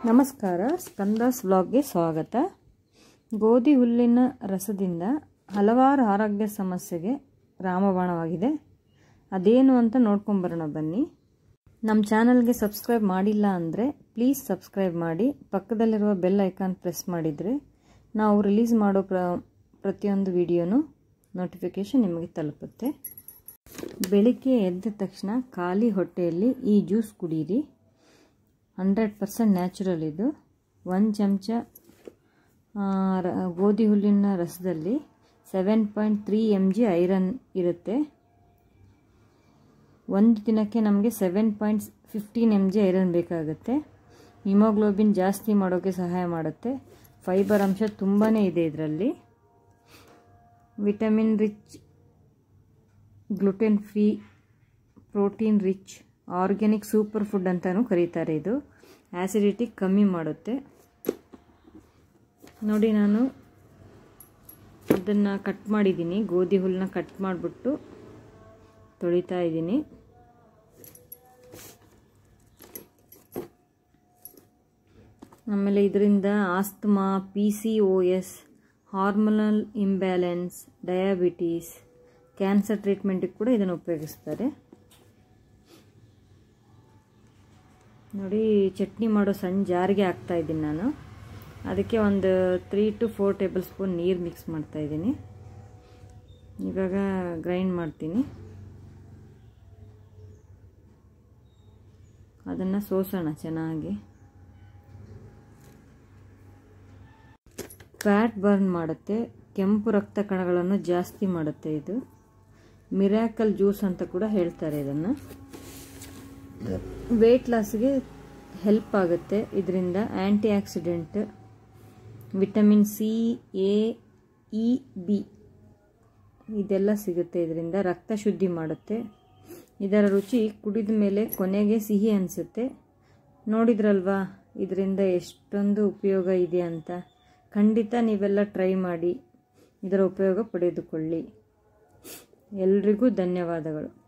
ನಮಸ್ಕಾರ ಸ್ಕಂದಾಸ್ ವ್ಲಾಗ್ಗೆ ಸ್ವಾಗತ ಗೋಧಿ ಹುಲ್ಲಿನ ರಸದಿಂದ ಹಲವಾರು ಆರೋಗ್ಯ ಸಮಸ್ಯೆಗೆ ರಾಮಬಾಣವಾಗಿದೆ ಅದೇನು ಅಂತ ನೋಡ್ಕೊಂಬರೋಣ ಬನ್ನಿ ನಮ್ಮ ಚಾನಲ್ಗೆ ಸಬ್ಸ್ಕ್ರೈಬ್ ಮಾಡಿಲ್ಲ ಅಂದರೆ ಪ್ಲೀಸ್ ಸಬ್ಸ್ಕ್ರೈಬ್ ಮಾಡಿ ಪಕ್ಕದಲ್ಲಿರುವ ಬೆಲ್ ಐಕಾನ್ ಪ್ರೆಸ್ ಮಾಡಿದರೆ ನಾವು ರಿಲೀಸ್ ಮಾಡೋ ಪ್ರ ಪ್ರತಿಯೊಂದು ವಿಡಿಯೋನು ನೋಟಿಫಿಕೇಷನ್ ನಿಮಗೆ ತಲುಪುತ್ತೆ ಬೆಳಿಗ್ಗೆ ಎದ್ದ ತಕ್ಷಣ ಖಾಲಿ ಹೊಟ್ಟೆಯಲ್ಲಿ ಈ ಜ್ಯೂಸ್ ಕುಡೀರಿ ಹಂಡ್ರೆಡ್ ಪರ್ಸೆಂಟ್ ನ್ಯಾಚುರಲ್ ಇದು ಒಂದು ಚಮಚ ಗೋಧಿ ಹುಲ್ಲಿನ ರಸದಲ್ಲಿ seven point three M G iron ಇರುತ್ತೆ ಒಂದು ದಿನಕ್ಕೆ ನಮಗೆ seven point fifteen M G iron ಬೇಕಾಗುತ್ತೆ ಹಿಮೋಗ್ಲೋಬಿನ್ ಜಾಸ್ತಿ ಮಾಡೋಕ್ಕೆ ಸಹಾಯ ಮಾಡುತ್ತೆ ಫೈಬರ್ ಅಂಶ ತುಂಬಾ ಇದೆ ಇದರಲ್ಲಿ vitamin rich gluten free protein rich organic super food ಅಂತಲೂ ಕರೀತಾರೆ ಇದು ಆ್ಯಸಿಡಿಟಿ ಕಮ್ಮಿ ಮಾಡುತ್ತೆ ನೋಡಿ ನಾನು ಅದನ್ನು ಕಟ್ ಮಾಡಿದ್ದೀನಿ ಗೋಧಿ ಹುಲ್ಲನ್ನ ಕಟ್ ಮಾಡಿಬಿಟ್ಟು ತೊಳಿತಾ ಇದ್ದೀನಿ ಆಮೇಲೆ ಇದರಿಂದ asthma P C O S hormonal imbalance diabetes cancer ಟ್ರೀಟ್ಮೆಂಟಿಗೆ ಕೂಡ ಇದನ್ನು ಉಪಯೋಗಿಸ್ತಾರೆ ನೋಡಿ ಚಟ್ನಿ ಮಾಡೋ ಸಣ್ಣ ಜಾರಿಗೆ ಹಾಕ್ತಾ ಇದ್ದೀನಿ ನಾನು ಅದಕ್ಕೆ ಒಂದು three two four table spoon ನೀರು ಮಿಕ್ಸ್ ಮಾಡ್ತಾ ಇದ್ದೀನಿ ಇವಾಗ ಗ್ರೈಂಡ್ ಮಾಡ್ತೀನಿ ಅದನ್ನು ಸೋಸೋಣ ಚೆನ್ನಾಗಿ ಫ್ಯಾಟ್ ಬರ್ನ್ ಮಾಡುತ್ತೆ ಕೆಂಪು ರಕ್ತ ಕಣಗಳನ್ನು ಜಾಸ್ತಿ ಮಾಡುತ್ತೆ ಇದು ಮಿರಾಕಲ್ ಜ್ಯೂಸ್ ಅಂತ ಕೂಡ ಹೇಳ್ತಾರೆ ಇದನ್ನು ವೆಯ್ಟ್ ಲಾಸ್ಗೆ ಹೆಲ್ಪ್ ಆಗುತ್ತೆ ಇದರಿಂದ antioxidant vitamin C A E B ಇದೆಲ್ಲ ಸಿಗುತ್ತೆ ಇದರಿಂದ ರಕ್ತ ಶುದ್ಧಿ ಮಾಡುತ್ತೆ ಇದರ ರುಚಿ ಕುಡಿದ ಮೇಲೆ ಕೊನೆಗೆ ಸಿಹಿ ಅನಿಸುತ್ತೆ ನೋಡಿದ್ರಲ್ವಾ ಇದರಿಂದ ಎಷ್ಟೊಂದು ಉಪಯೋಗ ಇದೆ ಅಂತ ಖಂಡಿತ ನೀವೆಲ್ಲ ಟ್ರೈ ಮಾಡಿ ಇದರ ಉಪಯೋಗ ಪಡೆದುಕೊಳ್ಳಿ ಎಲ್ರಿಗೂ ಧನ್ಯವಾದಗಳು